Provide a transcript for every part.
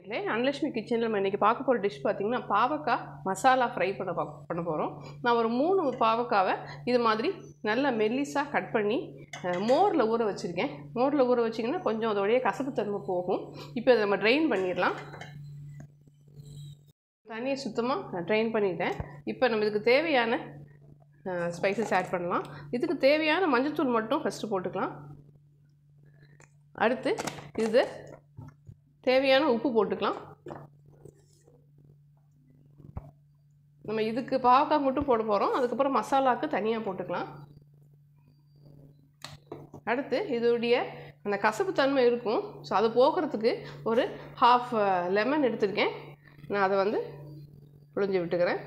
இல்லை அன்லட்சுமி கிச்சனில் நம்ம இன்றைக்கி பார்க்க போகிற டிஷ் பார்த்திங்கன்னா பாவக்காய் மசாலா ஃப்ரை பண்ண பா பண்ண போகிறோம் நான் ஒரு மூணு பாவக்காவை இது மாதிரி நல்லா மெல்லிஸாக கட் பண்ணி அஹ், மோரில் ஊற வச்சுருக்கேன் மோரில் ஊற வச்சிங்கன்னா கொஞ்சம் அதோடைய கசப்புத்தன்மை போகும் இப்போ இதை நம்ம ட்ரெயின் பண்ணிடலாம் தண்ணியை சுத்தமாக ட்ரெயின் பண்ணிட்டேன் இப்போ நம்ம இதுக்கு தேவையான ஸ்பைசஸ் ஆட் பண்ணலாம் இதுக்கு தேவையான மஞ்சத்தூள் மட்டும் ஃபஸ்ட்டு போட்டுக்கலாம் அடுத்து இது தேவையான உப்பு போட்டுக்கலாம் நம்ம இதுக்கு பாவக்காய் மட்டும் போட போகிறோம் அதுக்கப்புறம் மசாலாவுக்கு தனியாக போட்டுக்கலாம் அடுத்து இதோடைய அந்த கசப்பு தன்மை இருக்கும் ஸோ அது போக்குறதுக்கு ஒரு ஹாஃப் லெமன் எடுத்திருக்கேன் நான் அதை வந்து புழிஞ்சு விட்டுக்கிறேன்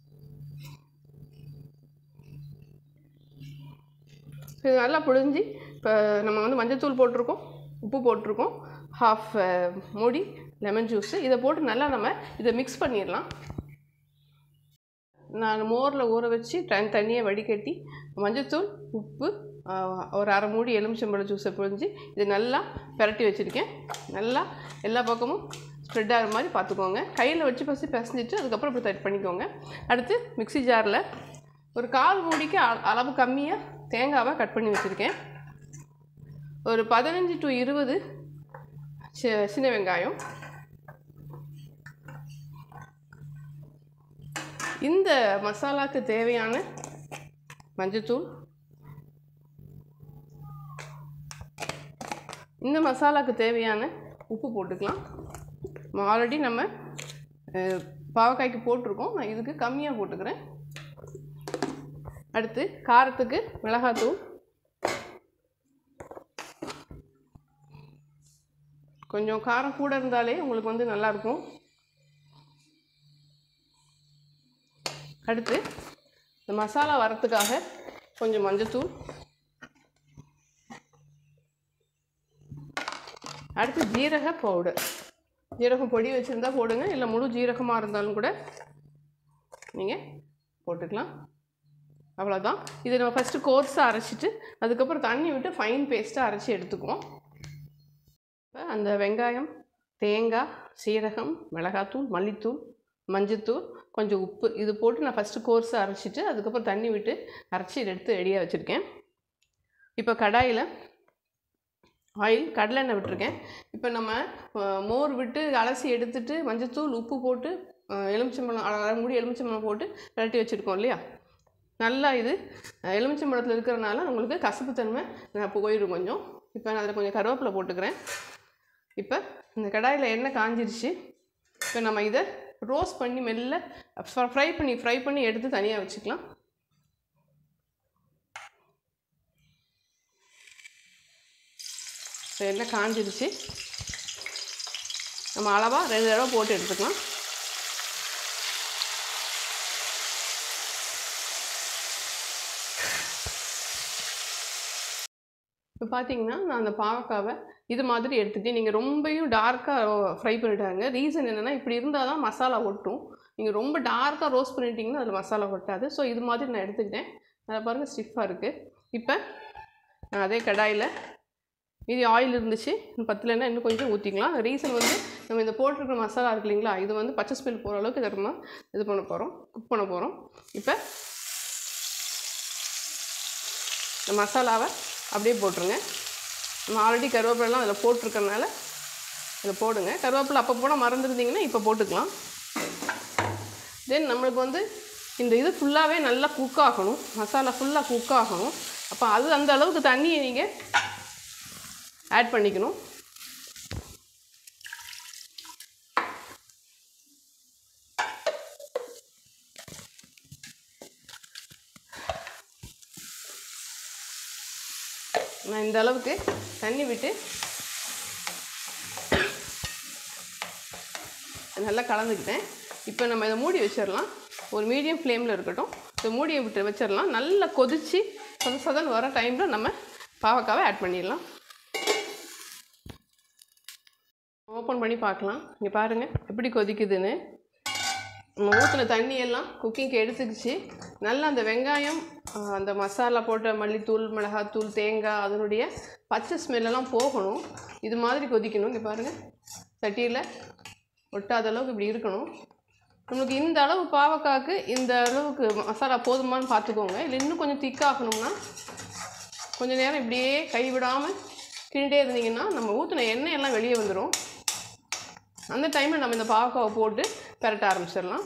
இது நல்லா புழிஞ்சு இப்போ நம்ம வந்து மஞ்சத்தூள் போட்டிருக்கோம் உப்பு போட்டிருக்கோம் ஹாஃப் மூடி லெமன் ஜூஸு இதை போட்டு நல்லா நம்ம இதை மிக்ஸ் பண்ணிடலாம் நான் மோரில் ஊற வச்சு தன் தண்ணியை வடிகட்டி மஞ்சத்தூள் உப்பு ஆஹ், ஒரு அரை மூடி எலுமிச்சம்பழ ஜூஸை புழிஞ்சு இது நல்லா பிரட்டி வச்சுருக்கேன் நல்லா எல்லா பக்கமும் ஸ்ப்ரெட் ஆகிற மாதிரி பார்த்துக்கோங்க கையில் வச்சு ஃபஸ்ட்டு பிசைஞ்சிட்டு அதுக்கப்புறம் இப்படி தட் பண்ணிக்கோங்க அடுத்து மிக்ஸி ஜாரில் ஒரு கால் மூடிக்கு அ- அளவு கம்மியாக தேங்காவை கட் பண்ணி வச்சுருக்கேன் ஒரு பதினஞ்சு டு இருபது சி- சின்ன வெங்காயம் இந்த மசாலாக்கு தேவையான மஞ்சத்தூள் இந்த மசாலாக்கு தேவையான உப்பு போட்டுக்கலாம் ஆல்ரெடி நம்ம அஹ், பாவக்காய்க்கு போட்டிருக்கோம் நான் இதுக்கு கம்மியாக போட்டுக்கிறேன் அடுத்து காரத்துக்கு மிளகாத்தூள் கொஞ்சம் காரம் கூட இருந்தாலே உங்களுக்கு வந்து நல்லாயிருக்கும் அடுத்து இந்த மசாலா வரத்துக்காக கொஞ்சம் மஞ்சத்தூள் அடுத்து ஜீரக பவுடர் ஜீரகம் பொடி வச்சுருந்தா போடுங்க இல்லை முழு ஜீரகமாக இருந்தாலும் கூட நீங்கள் போட்டுக்கலாம் அவ்வளோதான் இதை நம்ம ஃபஸ்ட்டு கோர்ஸாக அரைச்சிட்டு அதுக்கப்புறம் தண்ணி விட்டு ஃபைன் பேஸ்ட்டாக அரைச்சி எடுத்துக்குவோம் இப்போ அந்த வெங்காயம் தேங்காய் சீரகம் மிளகாத்தூள் மல்லித்தூள் மஞ்சத்தூள் கொஞ்சம் உப்பு இது போட்டு நான் ஃபஸ்ட்டு கோர்ஸை அரைச்சிட்டு அதுக்கப்புறம் தண்ணி விட்டு அரைச்சி இதை எடுத்து ரெடியாக வச்சுருக்கேன் இப்போ கடாயில் ஆயில் கடலெண்ணெய் விட்டுருக்கேன் இப்போ நம்ம அஹ், மோர் விட்டு அலசி எடுத்துட்டு மஞ்சத்தூள் உப்பு போட்டு அஹ், எலுமிச்சம்பழம் அரை அரை மூடி எலுமிச்சம்பழம் போட்டு பிரட்டி வச்சுருக்கோம் இல்லையா நல்லா இது அஹ், எலுமிச்சம்பழத்தில் இருக்கிறனால உங்களுக்கு கசப்புத்தன்மை நான் போயிடும் கொஞ்சம் இப்போ நான் அதில் கொஞ்சம் கருவேப்பிலை போட்டுக்கிறேன் இப்போ இந்த கடாயில் எண்ணெய் காஞ்சிருச்சு இப்போ நம்ம இதை ரோஸ்ட் பண்ணி மெல்ல ஃப்ரை பண்ணி ஃப்ரை பண்ணி எடுத்து தனியாக வச்சுக்கலாம் இப்போ எண்ணெய் காஞ்சிருச்சு நம்ம அளவாக ரெண்டு தடவை போட்டு எடுத்துக்கலாம் இப்போ பார்த்தீங்கன்னா நான் அந்த பாவக்காவை இது மாதிரி எடுத்துகிட்டு நீங்கள் ரொம்பவும் டார்க்காக ஃப்ரை பண்ணிட்டாங்க ரீசன் என்னென்னா இப்படி இருந்தால் தான் மசாலா ஒட்டும் நீங்கள் ரொம்ப டார்க்காக ரோஸ்ட் பண்ணிட்டீங்கன்னா அதில் மசாலா ஒட்டாது ஸோ இது மாதிரி நான் எடுத்துக்கிட்டேன் அதை பாருங்கள் ஸ்டிஃபாக இருக்குது இப்போ நான் அதே கடாயில் மீதி ஆயில் இருந்துச்சு இன்னும் பத்தலைன்னா இன்னும் கொஞ்சம் ஊற்றிக்கலாம் ரீசன் வந்து நம்ம இந்த போட்டிருக்கிற மசாலா இருக்கு இல்லைங்களா இது வந்து பச்சை ஸ்மெல் போகிற அளவுக்கு இதை நம்ம இது பண்ண போகிறோம் குக் பண்ண போகிறோம் இப்போ இந்த மசாலாவை அப்படியே போட்டுருங்க நம்ம ஆல்ரெடி கருவேப்பிலாம் அதில் போட்டிருக்கறனால இதை போடுங்க கருவேப்பிலை அப்போ போட மறந்துருந்தீங்கன்னா இப்போ போட்டுக்கலாம் தென் நம்மளுக்கு வந்து இந்த இது ஃபுல்லாகவே நல்லா குக் ஆகணும் மசாலா ஃபுல்லாக குக் ஆகணும் அப்போ அது அந்த அளவுக்கு தண்ணியை நீங்கள் ஆட் பண்ணிக்கணும் நான் இந்த அளவுக்கு தண்ணி விட்டு நல்லா கலந்துக்கிட்டேன் இப்போ நம்ம இதை மூடி வச்சிடலாம் ஒரு மீடியம் ஃப்ளேமில் இருக்கட்டும் இதை மூடியை விட்டு வச்சிடலாம் நல்லா கொதித்து சத சதன்னு வர டைமில் நம்ம பாவக்காவை ஆட் பண்ணிடலாம் ஓப்பன் பண்ணி பார்க்கலாம் இங்கே பாருங்கள் எப்படி கொதிக்குதுன்னு நம்ம ஊற்றின தண்ணியெல்லாம் குக்கிங்க்கு எடுத்துக்கிச்சு நல்லா அந்த வெங்காயம் ஆஹ், அந்த மசாலா போட்ட மல்லித்தூள் மிளகாத்தூள் தேங்காய் அதனுடைய பச்சை ஸ்மெல்லெல்லாம் போகணும் இது மாதிரி கொதிக்கணும் இங்கே பாருங்கள் சட்டியில் ஒட்டாத அளவுக்கு இப்படி இருக்கணும் நம்மளுக்கு இந்த அளவு பாவக்காய்க்கு இந்த அளவுக்கு மசாலா போதுமான்னு பார்த்துக்கோங்க இல்லை இன்னும் கொஞ்சம் திக்காகணும்னா கொஞ்சம் நேரம் இப்படியே கைவிடாமல் கிண்டிட்டே இருந்தீங்கன்னா நம்ம ஊற்றின எண்ணெய் எல்லாம் வெளியே வந்துடும் அந்த டைமில் நம்ம இந்த பாவக்காவை போட்டு பெரட்ட ஆரம்பிச்சிடலாம்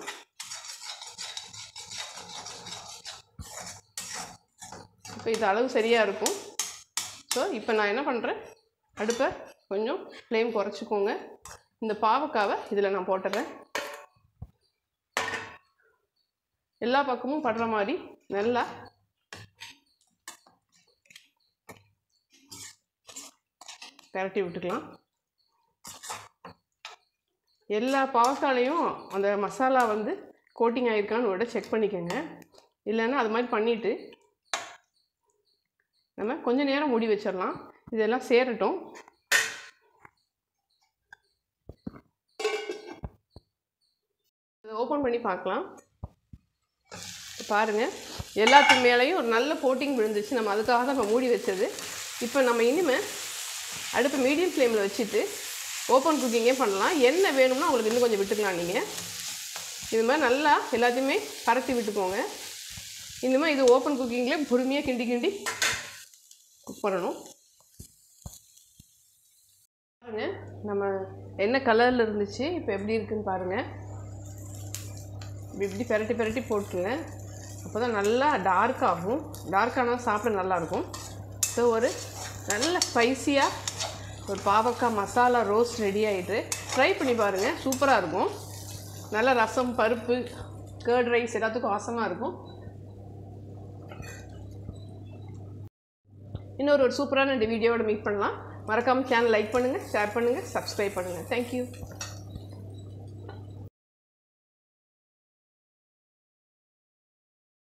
இப்போ இது அளவு சரியாக இருக்கும் ஸோ இப்போ நான் என்ன பண்ணுறேன் அடுப்பை கொஞ்சம் ஃப்ளேம் குறைச்சிக்கோங்க இந்த பாவக்காவை இதில் நான் போட்டுறேன் எல்லா பக்கமும் படுற மாதிரி நல்லா பெரட்டி விட்டுக்கலாம் எல்லா பாவக்காலையும் அந்த மசாலா வந்து கோட்டிங் ஆகிருக்கான்னு விட செக் பண்ணிக்கோங்க இல்லைன்னா அது மாதிரி பண்ணிவிட்டு நம்ம கொஞ்ச நேரம் மூடி வச்சிடலாம் இதெல்லாம் சேரட்டும் இதை ஓப்பன் பண்ணி பார்க்கலாம் பாருங்கள் எல்லாத்துக்கு மேலேயும் ஒரு நல்ல கோட்டிங் விழுந்துச்சு நம்ம அதுக்காக தான் நம்ம மூடி வச்சது இப்போ நம்ம இனிமேல் அடுப்பு மீடியம் ஃப்ளேமில் வச்சுட்டு ஓப்பன் குக்கிங்கே பண்ணலாம் என்ன வேணும்னா உங்களுக்கு இன்னும் கொஞ்சம் விட்டுக்கலாம் நீங்கள் இது மாதிரி நல்லா எல்லாத்தையுமே பரட்டி விட்டுக்கோங்க இந்த மாதிரி இது ஓப்பன் குக்கிங்லேயே பொறுமையாக கிண்டி கிண்டி குக் பண்ணணும் பாருங்க நம்ம என்ன கலரில் இருந்துச்சு இப்போ எப்படி இருக்குன்னு பாருங்கள் இப்படி இப்படி பெரட்டி பெரட்டி போட்டுருங்க அப்போ தான் நல்லா டார்க் ஆகும் டார்க்கானால் சாப்பிட நல்லாயிருக்கும் ஸோ ஒரு நல்ல ஸ்பைசியாக ஒரு பாவக்காய் மசாலா ரோஸ்ட் ரெடி ஆகிட்டு ட்ரை பண்ணி பாருங்கள் சூப்பராக இருக்கும் நல்ல ரசம் பருப்பு கேர்ட் ரைஸ் எல்லாத்துக்கும் ஆசமாக இருக்கும் இன்னொரு ஒரு சூப்பரான வீடியோவோட மீட் பண்ணலாம் மறக்காமல் சேனல் லைக் பண்ணுங்கள் ஷேர் பண்ணுங்கள் சப்ஸ்கிரைப் பண்ணுங்கள் தேங்க்யூ